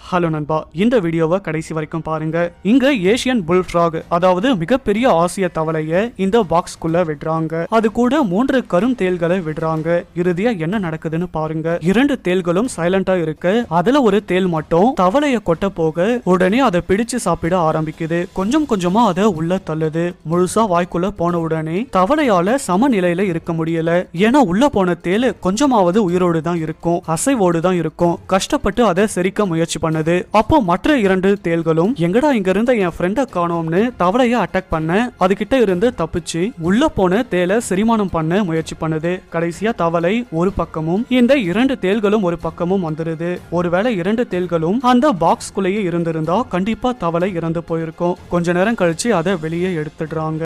hello நண்பா இந்த வீடியோவை கடைசி வரைக்கும் பாருங்க இங்க ஏசியன் புல் ஃப்ராக் அதாவது மிகப்பெரிய ஆசிய தவளைய இந்த பாக்ஸ்க்குள்ள விடுறாங்க அது கூட மூன்று கரும் தேள்களை விடுறாங்க இறுதியா என்ன நடக்குதுன்னு பாருங்க இரண்டு தேள்களும் சைலண்டா இருக்கு அதுல ஒரு தேள் மட்டும் தவளைய கொட்ட போக உடனே அதை பிடிச்சு சாப்பிட ஆரம்பிக்குது கொஞ்சம் கொஞ்சமா அதை உள்ள தள்ளுது முழுசா வாய்க்குள்ள போன உடனே தவளையால சமநிலையில இருக்க முடியல ஏன்னா உள்ள போன தேள் கொஞ்சமாவது உயிரோடு தான் இருக்கும் அசைவோடு தான் இருக்கும் கஷ்டப்பட்டு அதை செரிக்க முயற்சி பண்ணுது அப்போ மற்ற இரண்டு தேள்களும் எங்கடா இங்க இருந்த என் ஃப்ரெண்ட காணோம்னு தவளைய அட்டாக் பண்ண அதுகிட்ட இருந்து தப்பிச்சு உள்ள போன தேலை செரிமானம் பண்ண முயற்சி பண்ணுது கடைசியா தவளை ஒரு பக்கமும் இந்த இரண்டு தேள்களும் ஒரு பக்கமும் வந்துருது ஒருவேளை இரண்டு தேள்களும் அந்த பாக்ஸ்குள்ளேயே இருந்திருந்தா கண்டிப்பா தவளை இறந்து போயிருக்கும் கொஞ்ச நேரம் கழிச்சு அதை வெளியே எடுத்துடுறாங்க